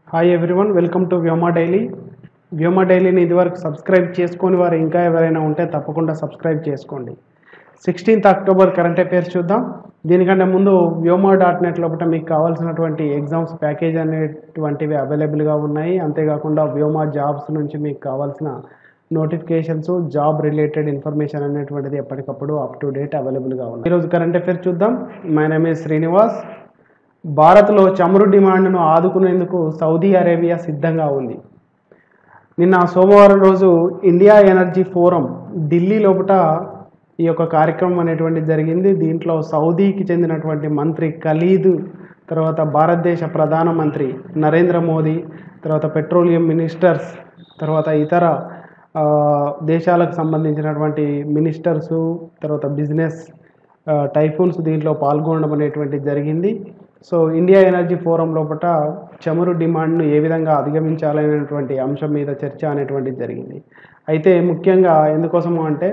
hi everyone welcome to Vyoma daily Vyoma డైలీని ఇదివరకు subscribe చేసుకొని వారు ఇంకా ఎవరైనా ఉంటే తప్పకుండా సబ్స్క్రైబ్ చేసుకోండి సిక్స్టీన్త్ అక్టోబర్ కరెంట్ అఫైర్స్ చూద్దాం దీనికంటే ముందు వ్యోమా డాట్ నెట్ లోపల మీకు కావాల్సినటువంటి ఎగ్జామ్స్ ప్యాకేజ్ అనేటువంటివి అవైలబుల్గా ఉన్నాయి అంతేకాకుండా వ్యోమా జాబ్స్ నుంచి మీకు కావాల్సిన నోటిఫికేషన్స్ జాబ్ రిలేటెడ్ ఇన్ఫర్మేషన్ అనేటువంటిది ఎప్పటికప్పుడు అప్ టు డేట్ అవైలబుల్గా ఉన్నాయి ఈరోజు కరెంట్ అఫైర్స్ చూద్దాం మై నేమ్ is శ్రీనివాస్ భారత్లో చమురు డిమాండ్ను ఆదుకునేందుకు సౌదీ అరేబియా సిద్ధంగా ఉంది నిన్న సోమవారం రోజు ఇండియా ఎనర్జీ ఫోరం ఢిల్లీ లోపల ఈ యొక్క కార్యక్రమం అనేటువంటిది జరిగింది దీంట్లో సౌదీకి చెందినటువంటి మంత్రి ఖలీద్ తర్వాత భారతదేశ ప్రధానమంత్రి నరేంద్ర మోదీ తర్వాత పెట్రోలియం మినిస్టర్స్ తర్వాత ఇతర ఆ, దేశాలకు సంబంధించినటువంటి మినిస్టర్సు తర్వాత బిజినెస్ టైఫూన్స్ దీంట్లో పాల్గొనడం అనేటువంటిది జరిగింది సో ఇండియా ఎనర్జీ ఫోరం లోపల చమురు డిమాండ్ను ఏ విధంగా అధిగమించాలనేటువంటి అంశం మీద చర్చ అనేటువంటిది జరిగింది అయితే ముఖ్యంగా ఎందుకోసము అంటే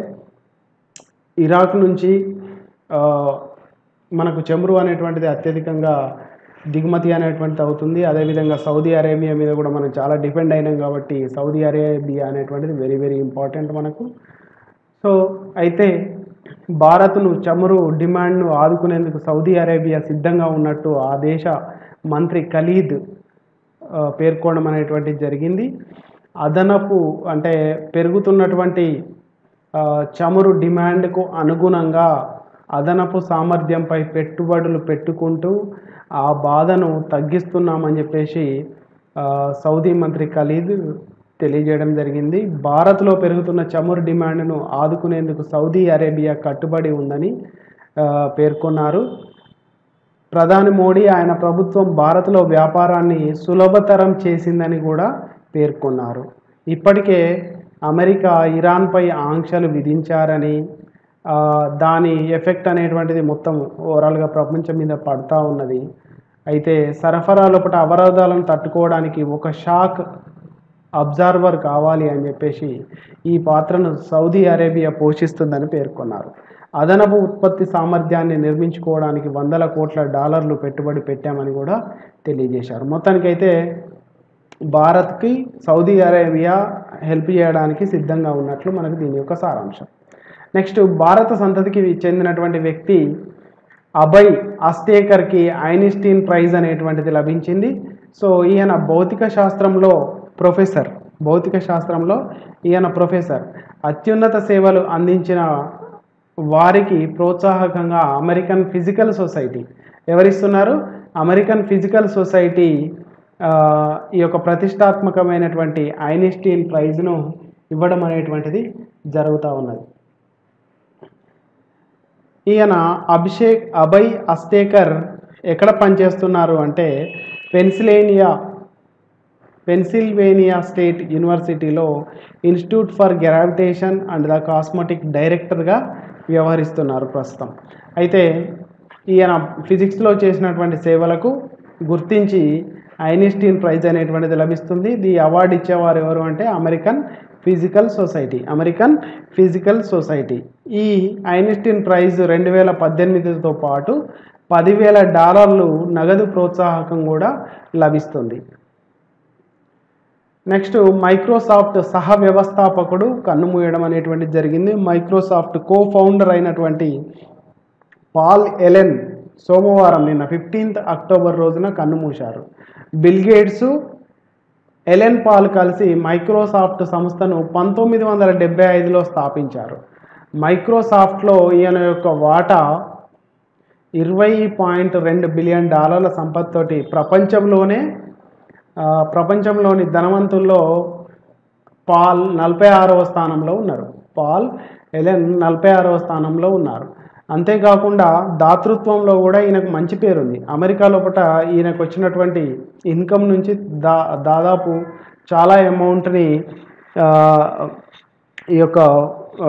ఇరాక్ నుంచి ఆ, మనకు చమురు అనేటువంటిది అత్యధికంగా దిగుమతి అనేటువంటిది అవుతుంది అదేవిధంగా సౌదీ అరేబియా మీద కూడా మనం చాలా డిపెండ్ అయినాం కాబట్టి సౌదీ అరేబియా అనేటువంటిది వెరీ వెరీ ఇంపార్టెంట్ మనకు సో అయితే భారత్ను చమురు డిమాండ్ను ఆదుకునేందుకు సౌదీ అరేబియా సిద్ధంగా ఉన్నట్టు ఆ దేశ మంత్రి ఖలీద్ ఆ, పేర్కొనడం అనేటువంటిది జరిగింది అదనపు అంటే పెరుగుతున్నటువంటి ఆ, చమురు డిమాండ్కు అనుగుణంగా అదనపు సామర్థ్యంపై పెట్టుబడులు పెట్టుకుంటూ ఆ బాధను తగ్గిస్తున్నామని చెప్పేసి ఆ, సౌదీ మంత్రి ఖలీద్ తెలియజేయడం జరిగింది భారత్లో పెరుగుతున్న చమురు డిమాండ్ను ఆదుకునేందుకు సౌదీ అరేబియా కట్టుబడి ఉందని ఆ, పేర్కొన్నారు ప్రధాని మోడీ ఆయన ప్రభుత్వం భారత్లో వ్యాపారాన్ని సులభతరం చేసిందని కూడా పేర్కొన్నారు ఇప్పటికే అమెరికా ఇరాన్పై ఆంక్షలు విధించారని ఆ, దాని ఎఫెక్ట్ అనేటువంటిది మొత్తం ఓవరాల్గా ప్రపంచం మీద పడతా ఉన్నది అయితే సరఫరా లోపల అవరోధాలను తట్టుకోవడానికి ఒక షాక్ అబ్జర్వర్ కావాలి అని చెప్పేసి ఈ పాత్రను సౌదీ అరేబియా పోషిస్తుందని పేర్కొన్నారు అదనపు ఉత్పత్తి సామర్థ్యాన్ని నిర్మించుకోవడానికి వందల కోట్ల డాలర్లు పెట్టుబడి పెట్టామని కూడా తెలియజేశారు మొత్తానికైతే భారత్కి సౌదీ అరేబియా హెల్ప్ చేయడానికి సిద్ధంగా ఉన్నట్లు మనకు దీని యొక్క సారాంశం నెక్స్ట్ భారత సంతతికి చెందినటువంటి వ్యక్తి అభయ్ అస్తేకర్కి ఐనిస్టీన్ ప్రైజ్ అనేటువంటిది లభించింది సో ఈయన భౌతిక శాస్త్రంలో ప్రొఫెసర్ భౌతిక శాస్త్రంలో ఈయన ప్రొఫెసర్ అత్యున్నత సేవలు అందించిన వారికి ప్రోత్సాహకంగా అమెరికన్ ఫిజికల్ సొసైటీ ఎవరిస్తున్నారు అమెరికన్ ఫిజికల్ సొసైటీ ఆ, ఈ యొక్క ప్రతిష్టాత్మకమైనటువంటి ఐనిస్టీన్ ప్రైజ్ను ఇవ్వడం అనేటువంటిది జరుగుతూ ఉన్నది ఈయన అభిషేక్ అభయ్ అస్తేకర్ ఎక్కడ పనిచేస్తున్నారు అంటే పెన్సిలేనియా పెన్సిల్వేనియా స్టేట్ యూనివర్సిటీలో Institute for Gravitation and the cosmetic డైరెక్టర్గా వ్యవహరిస్తున్నారు ప్రస్తుతం అయితే ఈయన ఫిజిక్స్లో చేసినటువంటి సేవలకు గుర్తించి ఐనిస్టీన్ ప్రైజ్ అనేటువంటిది లభిస్తుంది ది అవార్డు ఇచ్చేవారు ఎవరు అంటే American Physical Society American Physical Society ఈ ఐనిస్టీన్ ప్రైజ్ రెండు వేల పద్దెనిమిదితో పాటు పదివేల డాలర్లు నగదు ప్రోత్సాహకం కూడా లభిస్తుంది నెక్స్ట్ మైక్రోసాఫ్ట్ సహ వ్యవస్థాపకుడు కన్నుమూయడం అనేటువంటిది జరిగింది మైక్రోసాఫ్ట్ కో ఫౌండర్ అయినటువంటి పాల్ ఎలెన్ సోమవారం నిన్న ఫిఫ్టీన్త్ అక్టోబర్ రోజున కన్నుమూశారు బిల్ గేట్స్ ఎలెన్ పాల్ కలిసి మైక్రోసాఫ్ట్ సంస్థను పంతొమ్మిది వందల డెబ్బై ఐదులో స్థాపించారు మైక్రోసాఫ్ట్లో ఈయన యొక్క వాటా ఇరవై పాయింట్ రెండు బిలియన్ డాలర్ల సంపత్తోటి ప్రపంచంలోనే ఆ, ప్రపంచంలోని ధనవంతుల్లో పాల్ నలభై ఆరవ స్థానంలో ఉన్నారు పాల్ ఎలెన్ నలభై ఆరవ స్థానంలో ఉన్నారు అంతేకాకుండా దాతృత్వంలో కూడా ఈయనకు మంచి పేరుంది అమెరికా లోపల ఈయనకు వచ్చినటువంటి ఇన్కమ్ నుంచి దా దాదాపు చాలా అమౌంట్ని ఆ, ఈ యొక్క ఆ,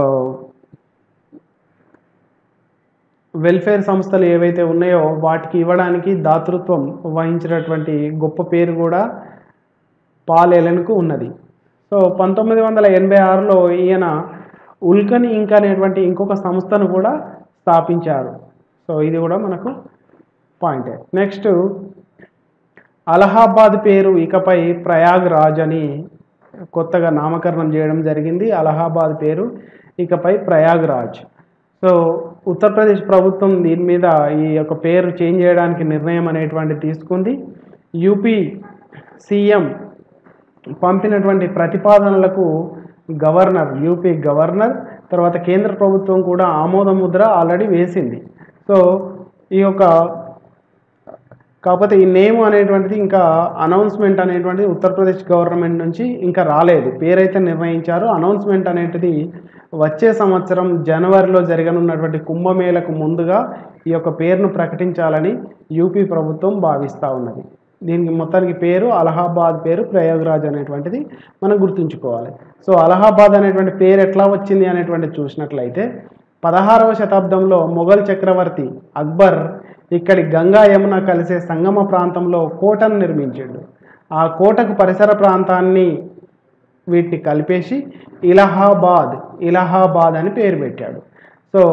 వెల్ఫేర్ సంస్థలు ఏవైతే ఉన్నాయో వాటికి ఇవ్వడానికి దాతృత్వం వహించినటువంటి గొప్ప పేరు కూడా పాల్ ఎలెన్కు ఉన్నది సో పంతొమ్మిది వందల ఎనభై ఆరులో ఈయన ఉల్కన్ ఇంక్ అనేటువంటి ఇంకొక సంస్థను కూడా స్థాపించారు సో ఇది కూడా మనకు పాయింటే నెక్స్ట్ అలహాబాద్ పేరు ఇకపై ప్రయాగ్ రాజ్ అని కొత్తగా నామకరణం చేయడం జరిగింది అలహాబాద్ పేరు ఇకపై ప్రయాగ్ రాజ్ సో ఉత్తరప్రదేశ్ ప్రభుత్వం దీని మీద ఈ యొక్క పేరు చేంజ్ చేయడానికి నిర్ణయం అనేటువంటిది తీసుకుంది యూపీ సీఎం పంపినటువంటి ప్రతిపాదనలకు గవర్నర్ యూపీ గవర్నర్ తర్వాత కేంద్ర ప్రభుత్వం కూడా ఆమోద ముద్ర ఆల్రెడీ వేసింది సో ఈ యొక్క కాకపోతే ఈ నేమ్ అనేటువంటిది ఇంకా అనౌన్స్మెంట్ అనేటువంటిది ఉత్తరప్రదేశ్ గవర్నమెంట్ నుంచి ఇంకా రాలేదు పేరైతే నిర్ణయించారు అనౌన్స్మెంట్ అనేటిది వచ్చే సంవత్సరం జనవరిలో జరగనున్నటువంటి కుంభమేళకు ముందుగా ఈ యొక్క పేరును ప్రకటించాలని యూపీ ప్రభుత్వం భావిస్తూ ఉన్నది దీనికి మొత్తానికి పేరు అలహాబాద్ పేరు ప్రయాగ్రాజ్ అనేటువంటిది మనం గుర్తుంచుకోవాలి సో అలహాబాద్ అనేటువంటి పేరు ఎట్లా వచ్చింది అనేటువంటిది చూసినట్లయితే పదహారవ శతాబ్దంలో మొఘల్ చక్రవర్తి అక్బర్ ఇక్కడి గంగా యమున కలిసే సంగమ ప్రాంతంలో కోటను నిర్మించాడు ఆ కోటకు పరిసర ప్రాంతాన్ని వీటిని కలిపేసి ఇలహాబాద్ ఇలహాబాద్ అని పేరు పెట్టాడు సో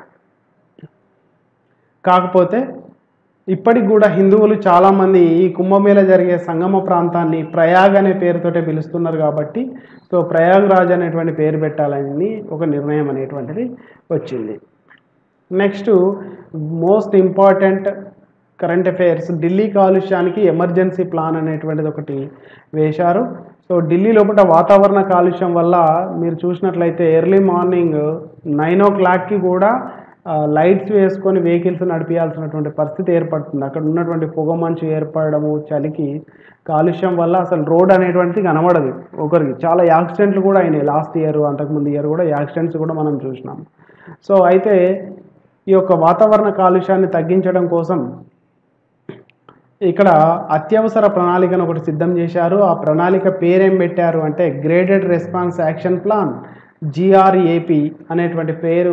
కాకపోతే ఇప్పటికి కూడా హిందువులు చాలామంది ఈ కుంభమేళ జరిగే సంగమ ప్రాంతాన్ని ప్రయాగ్ అనే పేరుతోటే పిలుస్తున్నారు కాబట్టి సో ప్రయాగ్ రాజ్ అనేటువంటి పేరు పెట్టాలని ఒక నిర్ణయం అనేటువంటిది వచ్చింది next most important current affairs Delhi కాలుష్యానికి ఎమర్జెన్సీ ప్లాన్ అనేటువంటిది ఒకటి వేశారు సో ఢిల్లీ లోపల వాతావరణ కాలుష్యం వల్ల మీరు చూసినట్లయితే ఎర్లీ మార్నింగ్ నైన్ ఓ క్లాక్కి కూడా లైట్స్ వేసుకొని వెహికల్స్ నడిపించాల్సినటువంటి పరిస్థితి ఏర్పడుతుంది అక్కడ ఉన్నటువంటి పొగ మంచు ఏర్పడము చలికి కాలుష్యం వల్ల అసలు రోడ్ అనేటువంటిది కనబడదు ఒకరికి చాలా యాక్సిడెంట్లు కూడా అయినాయి లాస్ట్ ఇయర్ అంతకుముందు ఇయర్ కూడా యాక్సిడెంట్స్ కూడా మనం చూసినాం సో అయితే ఈ యొక్క వాతావరణ కాలుష్యాన్ని తగ్గించడం కోసం ఇక్కడ అత్యవసర ప్రణాళికను ఒకటి సిద్ధం చేశారు ఆ ప్రణాళిక పేరేం పెట్టారు అంటే graded response action plan GRAP అనేటువంటి పేరు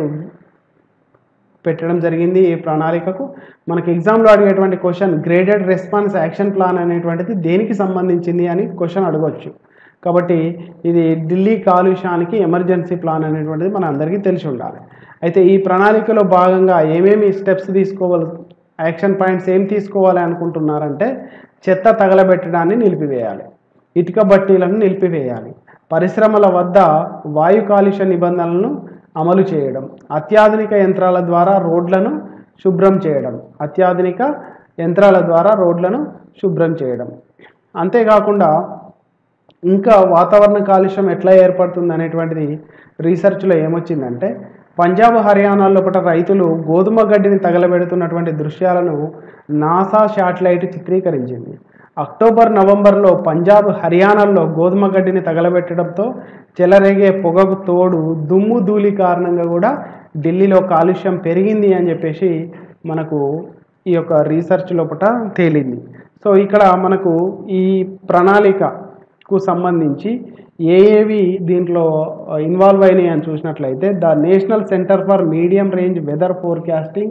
పెట్టడం జరిగింది ఈ ప్రణాళికకు మనకి ఎగ్జామ్లో అడిగేటువంటి question graded response action plan అనేటువంటిది దేనికి సంబంధించింది అని క్వశ్చన్ అడగవచ్చు కాబట్టి ఇది ఢిల్లీ కాలుష్యానికి ఎమర్జెన్సీ ప్లాన్ అనేటువంటిది మన అందరికీ తెలిసి ఉండాలి అయితే ఈ ప్రణాళికలో భాగంగా ఏమేమి స్టెప్స్ తీసుకోవాలి యాక్షన్ పాయింట్స్ ఏం తీసుకోవాలి అనుకుంటున్నారంటే చెత్త తగలబెట్టడాన్ని నిలిపివేయాలి ఇటుక బట్టీలను నిలిపివేయాలి పరిశ్రమల వద్ద వాయు కాలుష్య నిబంధనలను అమలు చేయడం అత్యాధునిక యంత్రాల ద్వారా రోడ్లను శుభ్రం చేయడం అత్యాధునిక యంత్రాల ద్వారా రోడ్లను శుభ్రం చేయడం అంతేకాకుండా ఇంకా వాతావరణ కాలుష్యం ఎట్లా ఏర్పడుతుంది అనేటువంటిది రీసెర్చ్లో ఏమొచ్చిందంటే పంజాబ్ హర్యానా లోపల రైతులు గోధుమ గడ్డిని తగలబెడుతున్నటువంటి దృశ్యాలను నాసా శాటిలైట్ చిత్రీకరించింది అక్టోబర్ నవంబర్లో పంజాబ్ హర్యానాల్లో గోధుమ గడ్డిని తగలబెట్టడంతో చెలరేగే పొగకు తోడు దుమ్ము ధూళి కారణంగా కూడా ఢిల్లీలో కాలుష్యం పెరిగింది అని చెప్పేసి మనకు ఈ యొక్క రీసెర్చ్ లోపల తేలింది సో ఇక్కడ మనకు ఈ ప్రణాళికకు సంబంధించి ఏఏవి దీంట్లో ఇన్వాల్వ్ అయినాయి అని చూసినట్లయితే the National Centre for Medium Range Weather Forecasting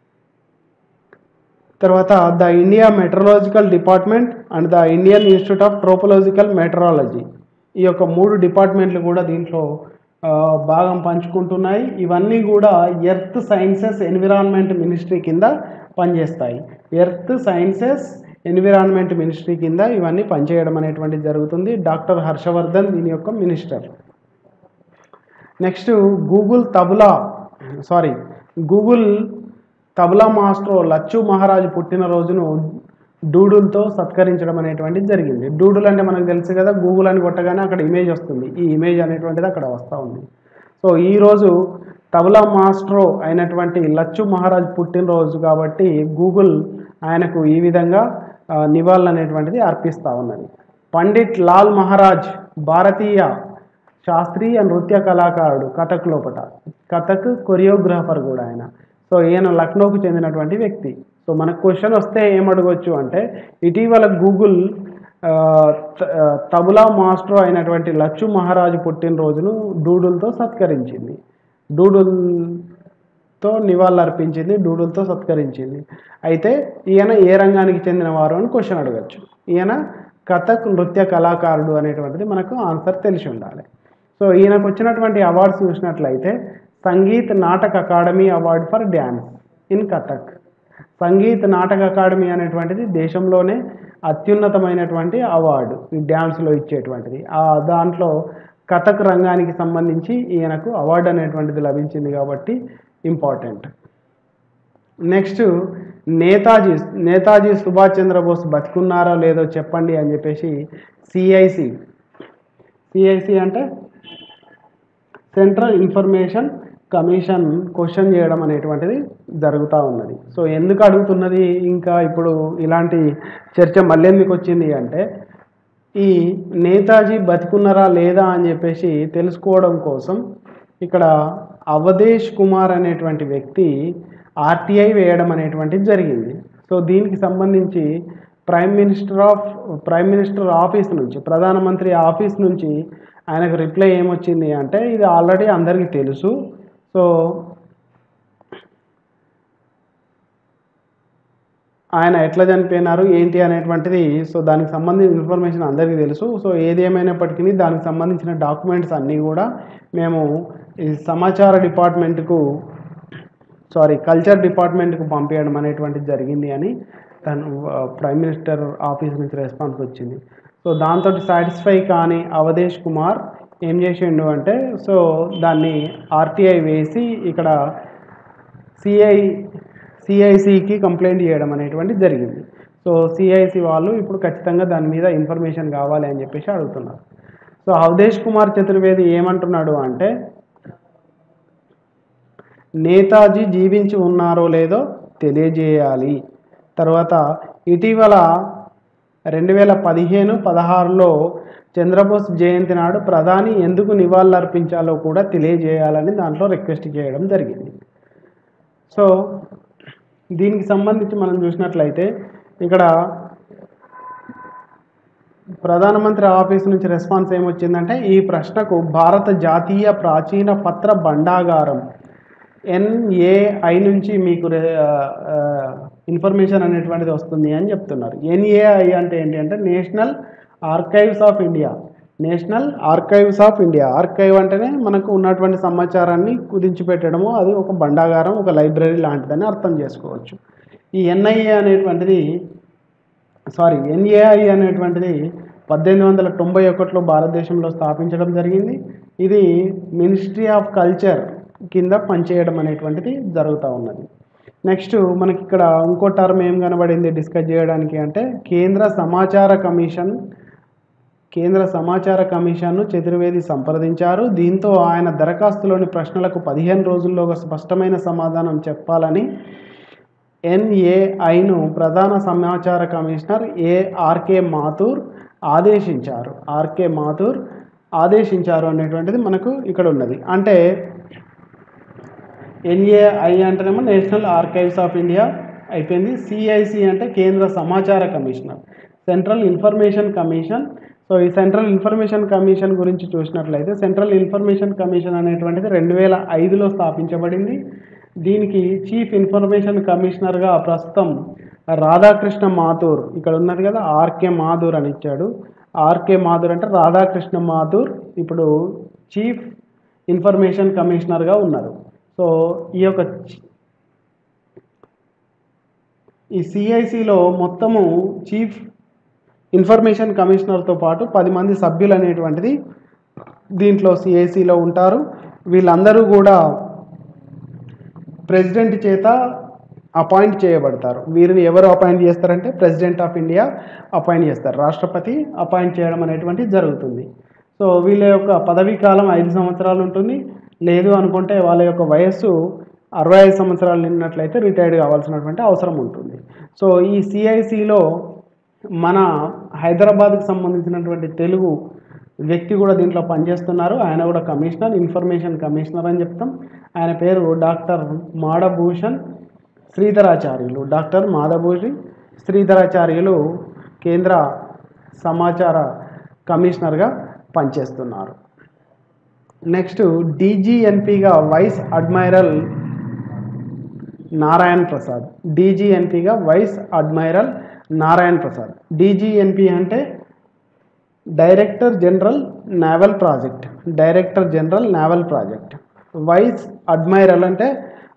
తర్వాత the India Meteorological Department and the Indian Institute of Tropological Meteorology ఈ యొక్క మూడు డిపార్ట్మెంట్లు కూడా దీంట్లో ఆ, భాగం పంచుకుంటున్నాయి ఇవన్నీ కూడా ఎర్త్ సైన్సెస్ ఎన్విరాన్మెంట్ మినిస్ట్రీ కింద పనిచేస్తాయి ఎర్త్ సైన్సెస్ ఎన్విరాన్మెంట్ మినిస్ట్రీ కింద ఇవన్నీ పనిచేయడం అనేటువంటిది జరుగుతుంది డాక్టర్ హర్షవర్ధన్ దీని యొక్క minister next Google tabla sorry Google tabla maestro Lachhu Maharaj పుట్టినరోజును డూడుల్తో సత్కరించడం అనేటువంటిది జరిగింది డూడుల్ అంటే మనకు తెలుసు కదా గూగుల్ అని కొట్టగానే అక్కడ ఇమేజ్ వస్తుంది ఈ ఇమేజ్ అనేటువంటిది అక్కడ వస్తూ ఉంది సో ఈరోజు తబలా మాస్ట్రో అయినటువంటి లచ్చు మహారాజ్ పుట్టినరోజు కాబట్టి గూగుల్ ఆయనకు ఈ విధంగా ఆ, నివాళులు అనేటువంటిది అర్పిస్తూ ఉన్నది పండిట్ లాల్ మహారాజ్ భారతీయ శాస్త్రీయ నృత్య కళాకారుడు కథక్ లోపట కథక్ కొరియోగ్రాఫర్ కూడా ఆయన సో ఈయన లక్నోకు చెందినటువంటి వ్యక్తి సో మనకు క్వశ్చన్ వస్తే ఏమడగవచ్చు అంటే ఇటీవల గూగుల్ ఆ, త- ఆ, తబలా మాస్టర్ అయినటువంటి లచ్చు మహారాజు పుట్టినరోజును డూడుల్తో సత్కరించింది డూడుల్తో నివాళులర్పించింది డూడుల్తో సత్కరించింది అయితే ఈయన ఏ రంగానికి చెందినవారు అని క్వశ్చన్ అడగచ్చు ఈయన కథక్ నృత్య కళాకారుడు అనేటువంటిది మనకు ఆన్సర్ తెలిసి ఉండాలి సో ఈయనకు వచ్చినటువంటి అవార్డ్స్ చూసినట్లయితే Sangeet Natak Academy award for dance in Kathak Sangeet Nataka Academy అనేటువంటిది దేశంలోనే అత్యున్నతమైనటువంటి అవార్డు ఈ డ్యాన్స్లో ఇచ్చేటువంటిది ఆ దాంట్లో కథక్ రంగానికి సంబంధించి ఈయనకు అవార్డు అనేటువంటిది లభించింది కాబట్టి ఇంపార్టెంట్ నెక్స్ట్ నేతాజీ నేతాజీ సుభాష్ చంద్రబోస్ బతికున్నారో లేదో చెప్పండి అని చెప్పేసి సిఐసి సిఐసి అంటే సెంట్రల్ ఇన్ఫర్మేషన్ కమిషన్ క్వశ్చన్ చేయడం అనేటువంటిది జరుగుతూ ఉన్నది సో ఎందుకు అడుగుతున్నది ఇంకా ఇప్పుడు ఇలాంటి చర్చ మళ్ళీ ఎందుకు వచ్చింది అంటే ఈ నేతాజీ బతికున్నారా లేదా అని చెప్పేసి తెలుసుకోవడం కోసం ఇక్కడ అవధేష్ కుమార్ అనేటువంటి వ్యక్తి ఆర్టీఐ వేయడం అనేటువంటిది జరిగింది సో దీనికి సంబంధించి prime minister of prime minister office నుంచి ప్రధానమంత్రి ఆఫీస్ నుంచి ఆయనకు రిప్లై ఏమొచ్చింది అంటే ఇది ఆల్రెడీ అందరికీ తెలుసు సో ఆయన ఎట్లా చనిపోయినారు ఏంటి అనేటువంటిది సో దానికి సంబంధించిన ఇన్ఫర్మేషన్ అందరికీ తెలుసు సో ఏది ఏమైనప్పటికీ దానికి సంబంధించిన డాక్యుమెంట్స్ అన్నీ కూడా మేము ఈ సమాచార డిపార్ట్మెంట్కు సారీ కల్చర్ డిపార్ట్మెంట్కు పంపించడం అనేటువంటిది జరిగింది అని తను ఆ, ప్రైమ్ మినిస్టర్ ఆఫీస్ నుంచి రెస్పాన్స్ వచ్చింది సో దాంతో సాటిస్ఫై కాని అవధేష్ కుమార్ ఏం చేసిండు అంటే సో దాన్ని ఆర్టీఐ వేసి ఇక్కడ సిఐ సిఐసికి కంప్లైంట్ చేయడం అనేటువంటి జరిగింది సో సిఐసి వాళ్ళు ఇప్పుడు ఖచ్చితంగా దాని మీద ఇన్ఫర్మేషన్ కావాలి అని చెప్పేసి అడుగుతున్నారు సో అవధేష్ కుమార్ చతుర్వేది ఏమంటున్నాడు అంటే నేతాజీ జీవించి ఉన్నారో లేదో తెలియజేయాలి తర్వాత ఇటీవల రెండు వేల పదిహేను పదహారులో చంద్రబోస్ జయంతి నాడు ప్రధాని ఎందుకు నివాళులర్పించాలో కూడా తెలియజేయాలని దాంట్లో రిక్వెస్ట్ చేయడం జరిగింది సో దీనికి సంబంధించి మనం చూసినట్లయితే ఇక్కడ ప్రధానమంత్రి ఆఫీస్ నుంచి రెస్పాన్స్ ఏమొచ్చిందంటే ఈ ప్రశ్నకు భారత జాతీయ ప్రాచీన పత్ర భండాగారం ఎన్ఏఐ నుంచి మీకు ఇన్ఫర్మేషన్ అనేటువంటిది వస్తుంది అని చెప్తున్నారు ఎన్ఏఐ అంటే ఏంటి అంటే national archives of India national archives of India archive అంటేనే మనకు ఉన్నటువంటి సమాచారాన్ని కుదించి పెట్టడము అది ఒక భండాగారం ఒక లైబ్రరీ లాంటిదని అర్థం చేసుకోవచ్చు ఈ ఎన్ఐఏ అనేటువంటిది సారీ ఎన్ఏఐ అనేటువంటిది పద్దెనిమిది వందల తొంభై ఒకటిలో భారతదేశంలో స్థాపించడం జరిగింది ఇది మినిస్ట్రీ ఆఫ్ కల్చర్ కింద పనిచేయడం అనేటువంటిది జరుగుతూ ఉన్నది నెక్స్ట్ మనకి ఇక్కడ ఇంకో టర్మ్ ఏం కనబడింది డిస్కస్ చేయడానికి అంటే కేంద్ర సమాచార కమిషన్ కేంద్ర సమాచార కమిషన్ను చతుర్వేది సంప్రదించారు దీంతో ఆయన దరఖాస్తులోని ప్రశ్నలకు పదిహేను రోజుల్లో ఒక స్పష్టమైన సమాధానం చెప్పాలని ఎన్ఏఐను ప్రధాన సమాచార కమిషనర్ ఏ ఆర్కే మాథూర్ ఆదేశించారు ఆర్కే మాథూర్ ఆదేశించారు అనేటువంటిది మనకు ఇక్కడ ఉన్నది అంటే ఎన్ఏఐ అంటేనేమో నేషనల్ ఆర్కైవ్స్ ఆఫ్ ఇండియా అయిపోయింది సిఐసి అంటే కేంద్ర సమాచార commissioner central information commission so ఈ సెంట్రల్ ఇన్ఫర్మేషన్ కమిషన్ గురించి చూసినట్లయితే సెంట్రల్ ఇన్ఫర్మేషన్ కమిషన్ అనేటువంటిది రెండు వేల ఐదులో స్థాపించబడింది దీనికి చీఫ్ ఇన్ఫర్మేషన్ కమిషనర్గా ప్రస్తుతం రాధాకృష్ణ మాథూర్ ఇక్కడ ఉన్నది కదా ఆర్కే మాథూర్ అని ఇచ్చాడు ఆర్కే మాథూర్ అంటే రాధాకృష్ణ మాథూర్ ఇప్పుడు చీఫ్ ఇన్ఫర్మేషన్ కమిషనర్గా ఉన్నారు సో ఈ యొక్క చి- ఈ సిఐసిలో మొత్తము చీఫ్ ఇన్ఫర్మేషన్ కమిషనర్తో పాటు పది మంది సభ్యులు అనేటువంటిది దీంట్లో సిఐసిలో ఉంటారు వీళ్ళందరూ కూడా ప్రెసిడెంట్ చేత అపాయింట్ చేయబడతారు వీరిని ఎవరు అపాయింట్ చేస్తారంటే ప్రెసిడెంట్ ఆఫ్ ఇండియా అపాయింట్ చేస్తారు రాష్ట్రపతి అపాయింట్ చేయడం అనేటువంటిది జరుగుతుంది సో వీళ్ళ యొక్క పదవీ కాలం ఐదు సంవత్సరాలు ఉంటుంది లేదు అనుకుంటే వాళ్ళ యొక్క వయస్సు అరవై ఐదు సంవత్సరాలు నిన్నట్లయితే రిటైర్డ్ కావాల్సినటువంటి అవసరం ఉంటుంది సో ఈ సిఐసిలో మన హైదరాబాద్కి సంబంధించినటువంటి తెలుగు వ్యక్తి కూడా దీంట్లో పనిచేస్తున్నారు ఆయన కూడా కమిషనర్ ఇన్ఫర్మేషన్ కమిషనర్ అని చెప్తాం ఆయన పేరు డాక్టర్ మాడభూషణ్ శ్రీధరాచార్యులు డాక్టర్ మాధభూషి శ్రీధరాచార్యులు కేంద్ర సమాచార కమిషనర్గా పనిచేస్తున్నారు నెక్స్ట్ డీజీఎన్పిగా వైస్ అడ్మైరల్ నారాయణ్ ప్రసాద్ డీజీఎన్పిగా vice admiral Narayan Prasad DGNP అంటే director general naval project director general naval project vice admiral అంటే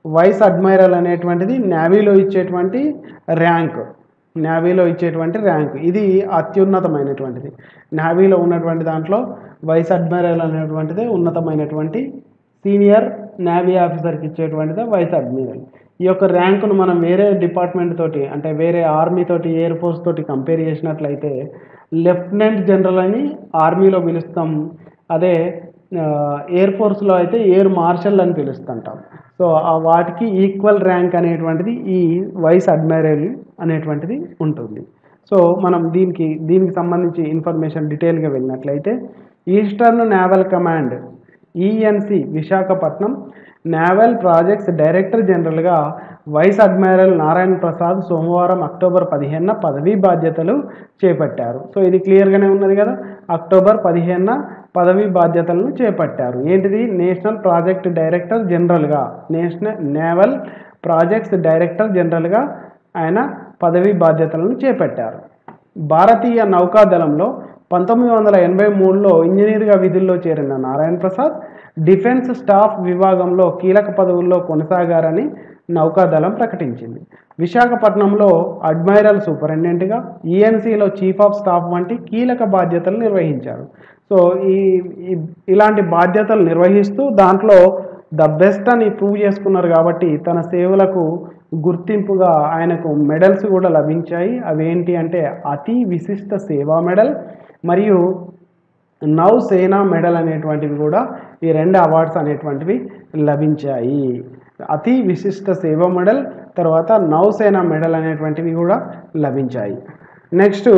వైస్ అడ్మైరల్ అనేటువంటిది నేవీలో ఇచ్చేటువంటి ర్యాంక్ నేవీలో ఇచ్చేటువంటి ర్యాంక్ ఇది అత్యున్నతమైనటువంటిది నేవీలో ఉన్నటువంటి దాంట్లో వైస్ అడ్మైరల్ అనేటువంటిది ఉన్నతమైనటువంటి సీనియర్ నేవీ ఆఫీసర్కి ఇచ్చేటువంటిది వైస్ అడ్మిరల్ ఈ యొక్క ర్యాంకును మనం వేరే డిపార్ట్మెంట్ తోటి అంటే వేరే ఆర్మీ తోటి ఎయిర్ ఫోర్స్ తోటి కంపేర్ చేసినట్లయితే లెఫ్టినెంట్ జనరల్ అని ఆర్మీలో పిలుస్తాం అదే ఎయిర్ ఫోర్స్లో అయితే ఎయిర్ మార్షల్ అని పిలుస్తుంటాం సో ఆ వాటికి ఈక్వల్ ర్యాంక్ అనేటువంటిది ఈ వైస్ అడ్మైరల్ అనేటువంటిది ఉంటుంది సో మనం దీనికి దీనికి సంబంధించి ఇన్ఫర్మేషన్ డీటెయిల్గా వెళ్ళినట్లయితే eastern naval command ENC Visakhapatnam naval projects director జనరల్గా వైస్ అడ్మైరల్ నారాయణ ప్రసాద్ సోమవారం అక్టోబర్ పదిహేనున పదవీ బాధ్యతలు చేపట్టారు సో ఇది క్లియర్గానే ఉన్నది కదా అక్టోబర్ పదిహేనున పదవీ బాధ్యతలను చేపట్టారు ఏంటిది నేషనల్ ప్రాజెక్ట్ డైరెక్టర్ జనరల్గా నేషనల్ నేవల్ ప్రాజెక్ట్స్ డైరెక్టర్ జనరల్గా ఆయన పదవీ బాధ్యతలను చేపట్టారు భారతీయ నౌకాదళంలో పంతొమ్మిది వందల ఎనభై మూడులో ఇంజనీర్గా విధుల్లో చేరిన నారాయణ ప్రసాద్ డిఫెన్స్ స్టాఫ్ విభాగంలో కీలక పదవుల్లో కొనసాగారని నౌకాదళం ప్రకటించింది విశాఖపట్నంలో అడ్మైరల్ సూపరింటెండెంట్గా ఈఎన్సీలో చీఫ్ ఆఫ్ స్టాఫ్ వంటి కీలక బాధ్యతలు నిర్వహించారు సో ఈ ఈ- ఇలాంటి బాధ్యతలు నిర్వహిస్తూ దాంట్లో ద బెస్ట్ అని ప్రూవ్ చేసుకున్నారు కాబట్టి తన సేవలకు గుర్తింపుగా ఆయనకు మెడల్స్ కూడా లభించాయి అవేంటి అంటే అతి విశిష్ట సేవా మెడల్ మరియు నౌ సేనా మెడల్ అనేటువంటివి కూడా ఈ రెండు అవార్డ్స్ అనేటువంటివి లభించాయి అతి విశిష్ట సేవ మెడల్ తర్వాత నౌసేన మెడల్ అనేటువంటివి కూడా లభించాయి నెక్స్ట్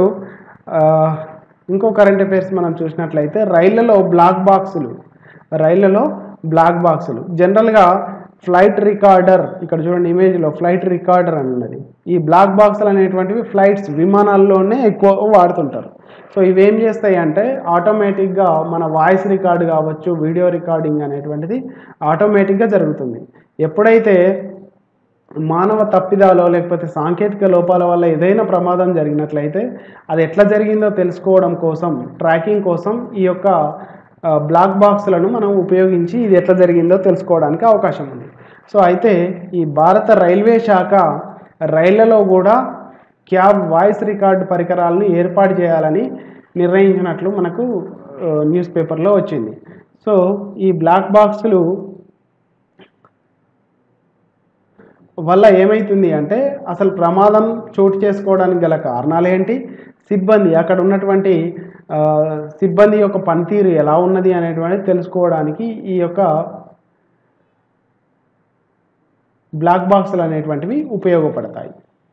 ఇంకో కరెంట్ అఫైర్స్ మనం చూసినట్లయితే రైళ్లలో బ్లాక్ బాక్సులు రైళ్లలో బ్లాక్ బాక్సులు జనరల్గా ఫ్లైట్ రికార్డర్ ఇక్కడ చూడండి ఇమేజ్లో ఫ్లైట్ రికార్డర్ అని ఉన్నది ఈ బ్లాక్ బాక్సులు అనేటువంటివి ఫ్లైట్స్ విమానాల్లోనే ఎక్కువ వాడుతుంటారు సో ఇవేం చేస్తాయి అంటే ఆటోమేటిక్గా మన వాయిస్ రికార్డు కావచ్చు వీడియో రికార్డింగ్ అనేటువంటిది ఆటోమేటిక్గా జరుగుతుంది ఎప్పుడైతే మానవ తప్పిదాలో లేకపోతే సాంకేతిక లోపాల వల్ల ఏదైనా ప్రమాదం జరిగినట్లయితే అది ఎట్లా జరిగిందో తెలుసుకోవడం కోసం ట్రాకింగ్ కోసం ఈ యొక్క ఆ, బ్లాక్ బాక్స్లను మనం ఉపయోగించి ఇది ఎట్లా జరిగిందో తెలుసుకోవడానికి అవకాశం ఉంది సో అయితే ఈ భారత రైల్వే శాఖ రైళ్లలో కూడా క్యాబ్ వాయిస్ రికార్డ్ పరికరాలను ఏర్పాటు చేయాలని నిర్ణయించినట్లు మనకు ఆ, న్యూస్ పేపర్లో వచ్చింది సో ఈ బ్లాక్ బాక్సులు వల్ల ఏమైతుంది అంటే అసలు ప్రమాదం చోటు చేసుకోవడానికి గల కారణాలు ఏంటి సిబ్బంది అక్కడ ఉన్నటువంటి ఆ, సిబ్బంది యొక్క పనితీరు ఎలా ఉన్నది అనేటువంటిది తెలుసుకోవడానికి ఈ యొక్క బ్లాక్ బాక్సులు అనేటువంటివి ఉపయోగపడతాయి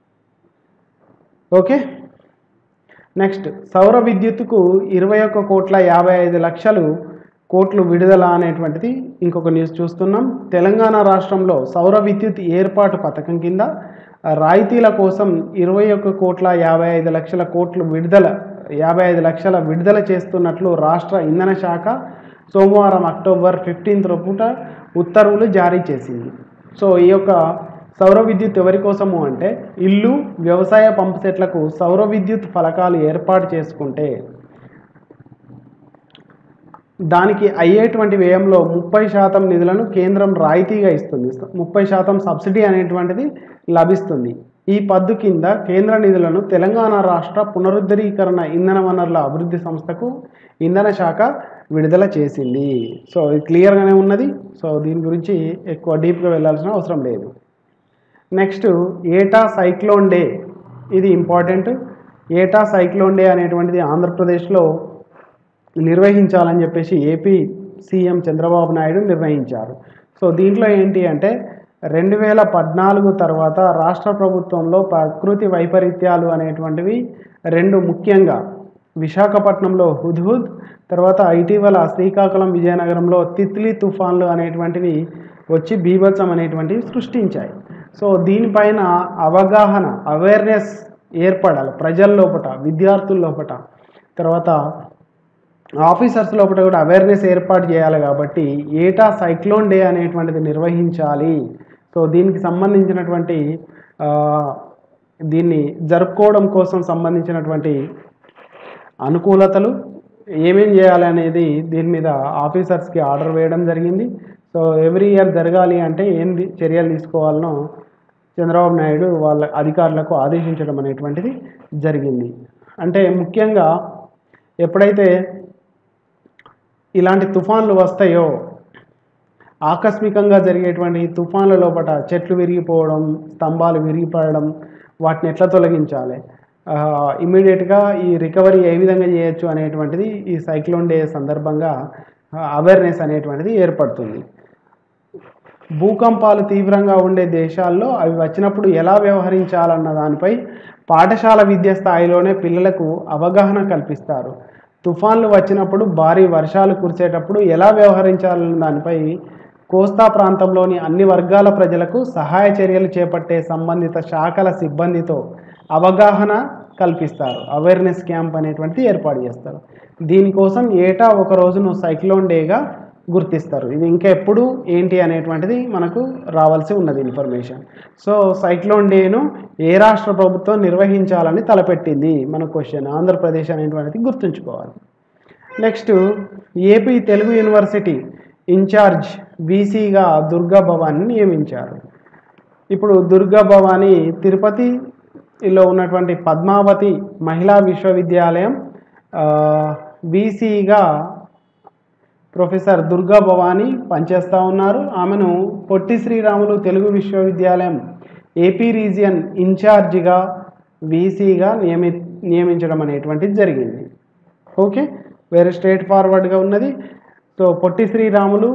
ఓకే నెక్స్ట్ సౌర విద్యుత్తుకు ఇరవై ఒక్క కోట్ల యాభై ఐదు లక్షలు కోట్లు విడుదల అనేటువంటిది ఇంకొక న్యూస్ చూస్తున్నాం తెలంగాణ రాష్ట్రంలో సౌర విద్యుత్ ఏర్పాటు పథకం కింద రాయితీల కోసం ఇరవై ఒక్క కోట్ల యాభై ఐదు లక్షల కోట్లు విడుదల యాభై ఐదు లక్షల విడుదల చేస్తున్నట్లు రాష్ట్ర ఇంధన శాఖ సోమవారం అక్టోబర్ ఫిఫ్టీన్త్ పూట ఉత్తర్వులు జారీ చేసింది సో ఈ యొక్క సౌర విద్యుత్ ఎవరి కోసము అంటే ఇల్లు వ్యవసాయ పంపు సెట్లకు సౌర విద్యుత్ ఫలకాలు ఏర్పాటు చేసుకుంటే దానికి అయ్యేటువంటి వ్యయంలో ముప్పై శాతం నిధులను కేంద్రం రాయితీగా ఇస్తుంది ముప్పై శాతం సబ్సిడీ అనేటువంటిది లభిస్తుంది ఈ పద్దు కింద కేంద్ర నిధులను తెలంగాణ రాష్ట్ర పునరుద్ధరీకరణ ఇంధన వనరుల అభివృద్ధి సంస్థకు ఇంధన శాఖ విడుదల చేసింది సో ఇది క్లియర్గానే ఉన్నది సో దీని గురించి ఎక్కువ డీప్గా వెళ్ళాల్సిన అవసరం లేదు నెక్స్ట్ ఏటా సైక్లోన్ డే ఇది ఇంపార్టెంట్ ఏటా సైక్లోన్ డే అనేటువంటిది ఆంధ్రప్రదేశ్లో నిర్వహించాలని చెప్పేసి ఏపీ సీఎం చంద్రబాబు నాయుడు నిర్ణయించారు సో దీంట్లో ఏంటి అంటే రెండు వేల పద్నాలుగు తర్వాత రాష్ట్ర ప్రభుత్వంలో ప్రకృతి వైపరీత్యాలు అనేటువంటివి రెండు ముఖ్యంగా విశాఖపట్నంలో హుద్హుద్ తర్వాత ఇటీవల శ్రీకాకుళం విజయనగరంలో తిత్లీ తుఫాన్లు అనేటువంటివి వచ్చి బీభత్సం అనేటువంటివి సృష్టించాయి సో దీనిపైన అవగాహన అవేర్నెస్ ఏర్పడాలి ప్రజల లోపట విద్యార్థుల లోపట తర్వాత ఆఫీసర్స్ లోపల కూడా అవేర్నెస్ ఏర్పాటు చేయాలి కాబట్టి ఏటా సైక్లోన్ డే అనేటువంటిది నిర్వహించాలి సో దీనికి సంబంధించినటువంటి ఆ, దీన్ని జరుపుకోవడం కోసం సంబంధించినటువంటి అనుకూలతలు ఏమేం చేయాలి అనేది దీని మీద ఆఫీసర్స్కి ఆర్డర్ వేయడం జరిగింది సో ఎవ్రీ ఇయర్ జరగాలి అంటే ఏంది చర్యలు తీసుకోవాలనో చంద్రబాబు నాయుడు వాళ్ళ అధికారులకు ఆదేశించడం అనేటువంటిది జరిగింది అంటే ముఖ్యంగా ఎప్పుడైతే ఇలాంటి తుఫాన్లు వస్తాయో ఆకస్మికంగా జరిగేటువంటి ఈ తుఫాన్ల లోపల చెట్లు విరిగిపోవడం స్తంభాలు విరిగిపడడం వాటిని ఎట్లా తొలగించాలి ఇమీడియట్గా ఈ రికవరీ ఏ విధంగా చేయొచ్చు అనేటువంటిది ఈ సైక్లోన్ డే సందర్భంగా అవేర్నెస్ అనేటువంటిది ఏర్పడుతుంది భూకంపాలు తీవ్రంగా ఉండే దేశాల్లో అవి వచ్చినప్పుడు ఎలా వ్యవహరించాలన్న దానిపై పాఠశాల విద్య స్థాయిలోనే పిల్లలకు అవగాహన కల్పిస్తారు తుఫాన్లు వచ్చినప్పుడు భారీ వర్షాలు కురిసేటప్పుడు ఎలా వ్యవహరించాలన్న దానిపై కోస్తా ప్రాంతంలోని అన్ని వర్గాల ప్రజలకు సహాయ చర్యలు చేపట్టే సంబంధిత శాఖల సిబ్బందితో అవగాహన కల్పిస్తారు అవేర్నెస్ క్యాంప్ అనేటువంటిది ఏర్పాటు చేస్తారు దీనికోసం ఏటా ఒక రోజును సైక్లోన్ డేగా గుర్తిస్తారు ఇది ఇంకా ఎప్పుడు ఏంటి అనేటువంటిది మనకు రావాల్సి ఉన్నది ఇన్ఫర్మేషన్ సో సైక్లోన్ డేను ఏ రాష్ట్ర ప్రభుత్వం నిర్వహించాలని తలపెట్టింది మన క్వశ్చన్ ఆంధ్రప్రదేశ్ అనేటువంటిది గుర్తుంచుకోవాలి next AP Telugu university in charge వీసీగా దుర్గా భవాన్ని నియమించారు ఇప్పుడు దుర్గా భవాని తిరుపతిలో ఉన్నటువంటి పద్మావతి మహిళా విశ్వవిద్యాలయం వీసీగా ప్రొఫెసర్ దుర్గా భవాని పనిచేస్తూ ఉన్నారు ఆమెను పొట్టి శ్రీరాములు తెలుగు విశ్వవిద్యాలయం ఏపీ రీజియన్ ఇన్ఛార్జిగా వీసీగా నియమి నియమించడం అనేటువంటిది జరిగింది ఓకే వేరే స్ట్రేట్ ఫార్వర్డ్గా ఉన్నది సో పొట్టి శ్రీరాములు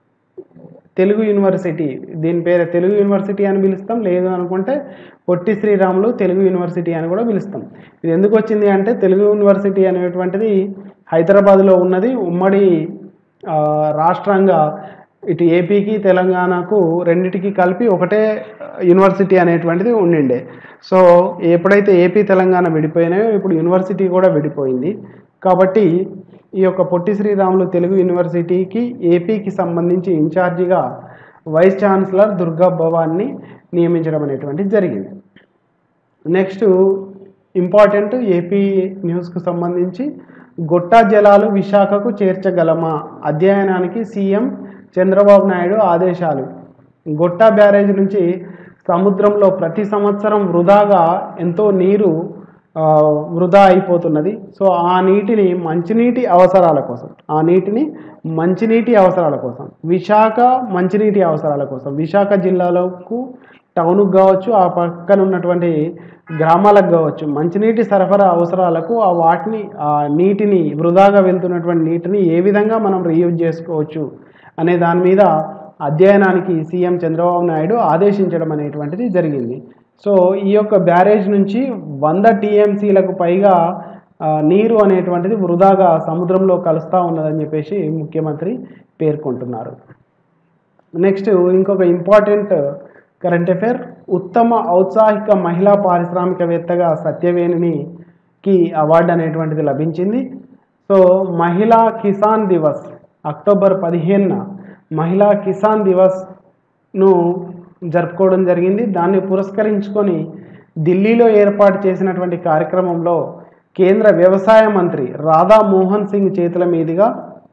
తెలుగు యూనివర్సిటీ దీని పేరు తెలుగు యూనివర్సిటీ అని పిలుస్తాం లేదు అనుకుంటే పొట్టి శ్రీరాములు తెలుగు యూనివర్సిటీ అని కూడా పిలుస్తాం ఇది ఎందుకు వచ్చింది అంటే తెలుగు యూనివర్సిటీ అనేటువంటిది హైదరాబాద్లో ఉన్నది ఉమ్మడి ఆ, రాష్ట్రంగా ఇటు ఏపీకి తెలంగాణకు రెండిటికి కలిపి ఒకటే యూనివర్సిటీ అనేటువంటిది ఉండిండే సో ఎప్పుడైతే ఏపీ తెలంగాణ విడిపోయినాయో ఇప్పుడు యూనివర్సిటీ కూడా విడిపోయింది కాబట్టి ఈ యొక్క పొట్టి శ్రీరాములు తెలుగు యూనివర్సిటీకి ఏపీకి సంబంధించి ఇన్ఛార్జిగా వైస్ ఛాన్సలర్ దుర్గా భవాన్ని నియమించడం అనేటువంటిది జరిగింది నెక్స్ట్ ఇంపార్టెంట్ ఏపీ న్యూస్కు సంబంధించి గొట్టా జలాలు విశాఖకు చేర్చగలమా అధ్యయనానికి సీఎం చంద్రబాబు నాయుడు ఆదేశాలు గొట్టా బ్యారేజ్ నుంచి సముద్రంలో ప్రతి సంవత్సరం వృధాగా ఎంతో నీరు ఆ, వృధా అయిపోతున్నది సో ఆ నీటిని మంచినీటి అవసరాల కోసం ఆ నీటిని మంచినీటి అవసరాల కోసం విశాఖ మంచినీటి అవసరాల కోసం విశాఖ జిల్లాలకు టౌన్కు కావచ్చు ఆ పక్కన ఉన్నటువంటి గ్రామాలకు కావచ్చు మంచినీటి సరఫరా అవసరాలకు ఆ వాటిని ఆ నీటిని వృధాగా వెళ్తున్నటువంటి నీటిని ఏ విధంగా మనం రీయూజ్ చేసుకోవచ్చు అనే దాని మీద అధ్యయనానికి సీఎం చంద్రబాబు నాయుడు ఆదేశించడం అనేటువంటిది జరిగింది సో ఈ యొక్క బ్యారేజ్ నుంచి వంద టీఎంసీలకు పైగా ఆ, నీరు అనేటువంటిది వృధాగా సముద్రంలో కలుస్తూ ఉన్నదని చెప్పేసి ముఖ్యమంత్రి పేర్కొంటున్నారు నెక్స్ట్ ఇంకొక ఇంపార్టెంట్ కరెంట్ అఫేర్ ఉత్తమ ఔత్సాహిక మహిళా పారిశ్రామికవేత్తగా సత్యవేణికి అవార్డు అనేటువంటిది లభించింది సో మహిళా కిసాన్ దివస్ అక్టోబర్ పదిహేనున మహిళా కిసాన్ దివస్ను జరుపుకోవడం జరిగింది దాన్ని పురస్కరించుకొని ఢిల్లీలో ఏర్పాటు చేసినటువంటి కార్యక్రమంలో కేంద్ర వ్యవసాయ మంత్రి రాధా మోహన్ సింగ్ చేతుల మీదుగా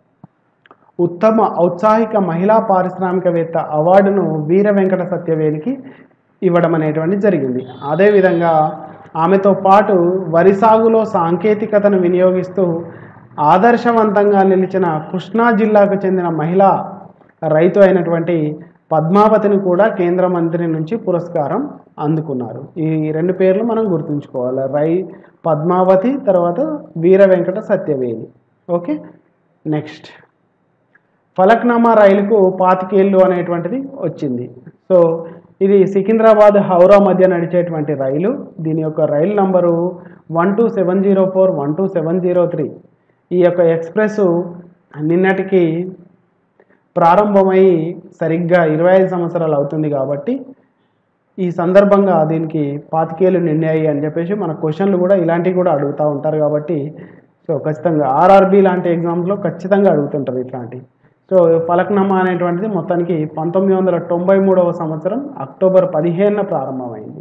ఉత్తమ ఔత్సాహిక మహిళా పారిశ్రామికవేత్త అవార్డును వీర వెంకట సత్యవేణికి ఇవ్వడం అనేటువంటి జరిగింది అదేవిధంగా ఆమెతో పాటు వరి సాగులో సాంకేతికతను వినియోగిస్తూ ఆదర్శవంతంగా నిలిచిన కృష్ణా జిల్లాకు చెందిన మహిళా రైతు అయినటువంటి పద్మావతిని కూడా కేంద్ర మంత్రి నుంచి పురస్కారం అందుకున్నారు ఈ రెండు పేర్లు మనం గుర్తుంచుకోవాలి రై పద్మావతి తర్వాత వీర వెంకట సత్యవేణి ఓకే నెక్స్ట్ ఫలక్నామా రైలుకు పాతికేళ్ళు అనేటువంటిది వచ్చింది సో ఇది సికింద్రాబాద్ హౌరా మధ్య నడిచేటువంటి రైలు దీని యొక్క రైలు number one two seven zero four one two seven zero three ఈ యొక్క ఎక్స్ప్రెస్ నిన్నటికి ప్రారంభమై సరిగ్గా ఇరవై ఐదు సంవత్సరాలు అవుతుంది కాబట్టి ఈ సందర్భంగా దీనికి పాతికేళ్ళు నిండాయి అని చెప్పేసి మన క్వశ్చన్లు కూడా ఇలాంటివి కూడా అడుగుతూ ఉంటారు కాబట్టి సో ఖచ్చితంగా ఆర్ఆర్బి లాంటి ఎగ్జామ్స్లో ఖచ్చితంగా అడుగుతుంటారు ఇట్లాంటివి సో ఫలక్నామా అనేటువంటిది మొత్తానికి పంతొమ్మిది వందల తొంభై మూడవ సంవత్సరం అక్టోబర్ పదిహేనున ప్రారంభమైంది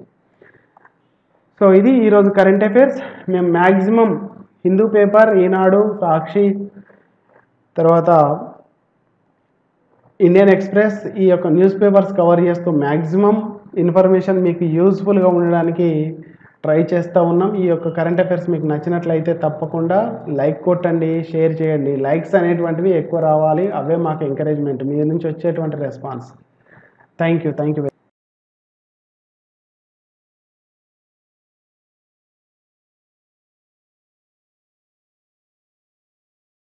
సో ఇది ఈరోజు కరెంట్ అఫైర్స్ మేము మ్యాక్సిమం హిందూ పేపర్ ఈనాడు సాక్షి తర్వాత ఇండియన్ ఎక్స్ప్రెస్ ఈ యొక్క న్యూస్ పేపర్స్ కవర్ చేస్తూ మ్యాక్సిమం ఇన్ఫర్మేషన్ మీకు యూస్ఫుల్గా ఉండడానికి ట్రై చేస్తూ ఉన్నాం ఈ యొక్క కరెంట్ అఫైర్స్ మీకు నచ్చినట్లయితే తప్పకుండా లైక్ కొట్టండి షేర్ చేయండి లైక్స్ అనేటువంటివి ఎక్కువ రావాలి అవే మాకు ఎంకరేజ్మెంట్ మీ నుంచి వచ్చేటువంటి response thank you thank you